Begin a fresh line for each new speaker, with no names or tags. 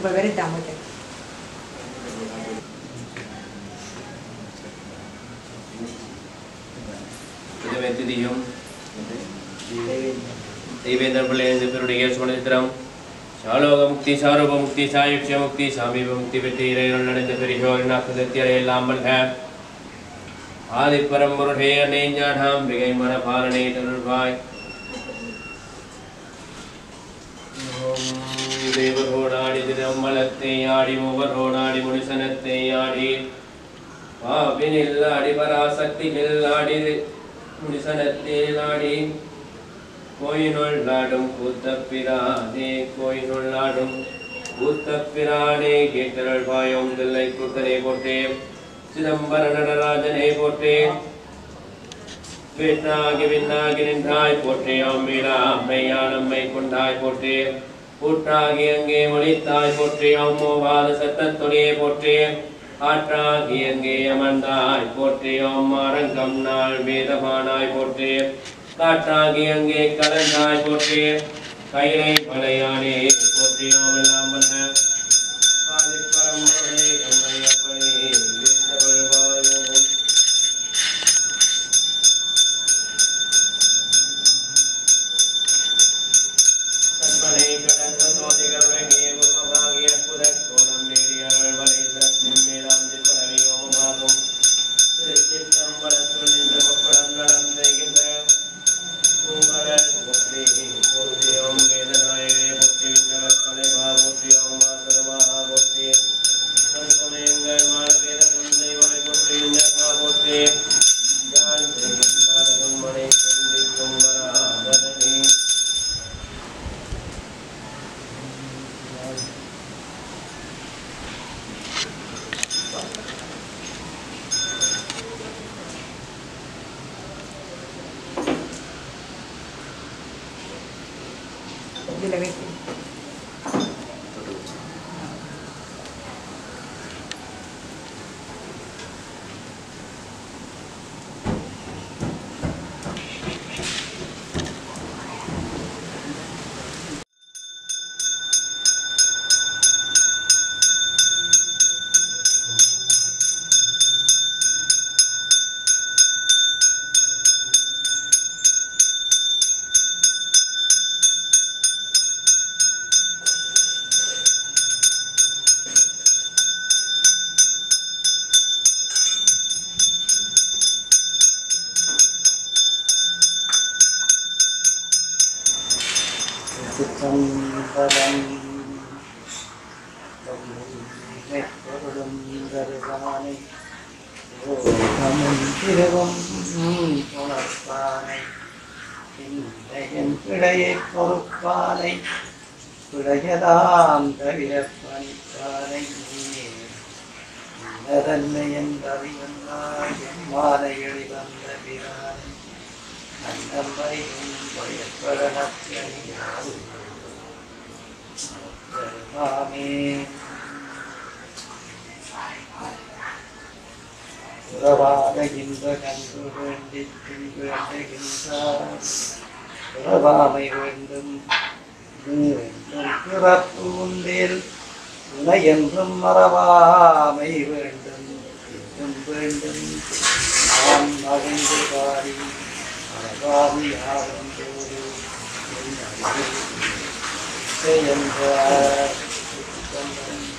இப்போ வெறிட்டான் போட்டு
இதுவே திதியும் தெய்வேந்திர பிள்ளைய பெருடைய சுமணித்திரம் சாலோக முக்தி சாரூப முக்தி சாயுட்ச முக்தி சாமீப முக்தி பெற்று இறைவன் அடைந்த பெரியோரின் அக்குதத்தியரை எல்லாம் வல்க ஆதிப்பரம்பொருளே அன்னை ஞானாம் மிகை மன பாலனை தருள்வாய் தேவரோடாடி திரம்பலத்தை ஆடி மூவரோடாடி முனிசனத்தை ஆடி பாபினில் ஆடி பராசக்தி ஆடி முனிசனத்தில் ஆடி கோயினுள் நாடும் கூத்தப்பிரானே கோயினுள் நாடும் கூத்தப்பிரானே கேட்டருள் பாயம் தில்லை கூத்தனை போற்றே சிதம்பர நடராஜனை போற்றே வேட்டாகி விண்ணாகி நின்றாய் போற்றே அம்மிடா அம்மையானம்மை கொண்டாய் போற்றே கூற்றாகி அங்கே ஒளித்தாய் போற்றே அம்மோவாத சத்தத்துணியை போற்றே ஆற்றாகி அங்கே அமர்ந்தாய் போற்றே அம்மாரங்கம் நாள் வேதமானாய் போற்றே காற்றாகி அங்கே கலந்தாய் போற்றே கைலை மலையானே போற்றே எல்லாம் வந்த ஆதிப்பரம்பொருளே அம்மையப்பனே ஏற்றருள் வாயோம் கற்பனை கடந்த சோதிகளுடைய முகமாகிய அற்புதக் கோலம் நேடி அருள் வரை சிறப்பின் மேலாந்தி பரவியோமாகும் திருச்சிற்றம்பலத்துள் நின்ற முப்படம் நலம் செய்கின்ற பூங்கடல் போற்றி போற்றியோம் வேதநாயகே போற்றி விண்ணவர் தலைவா போற்றியோம் வாசகமா போற்றி சமயங்கள் மால வேத தந்தைவாய் போற்றி விண்ணகா போற்றி யான் செய்யும் பாரதம் மனை சந்திக்கும் வராதனே
இதில் வைத்து
சிற்றம்பலம் பொருளும் தருவானை ஓகமும் திருவும் உணர்ப்பானை என் பிழையை பொறுப்பானை பிழையதாம் தவிர பணிப்பானை தன்மை என்பறிவந்தாய் எம்மாலை எளிவந்த பிரானை அந்தம்மை பயப்படனே உறவாக இன்ப கன்று வேண்டி வேண்டுகின்றார் உறவாமை வேண்டும் வேண்டும் பிறப்பு உண்டில் உனை என்றும் மறவாமை வேண்டும் என்றும் வேண்டும் நாம் மகிழ்ந்து பாடி மறவாமி ஆகும் போது என் அறிவில் என்றார்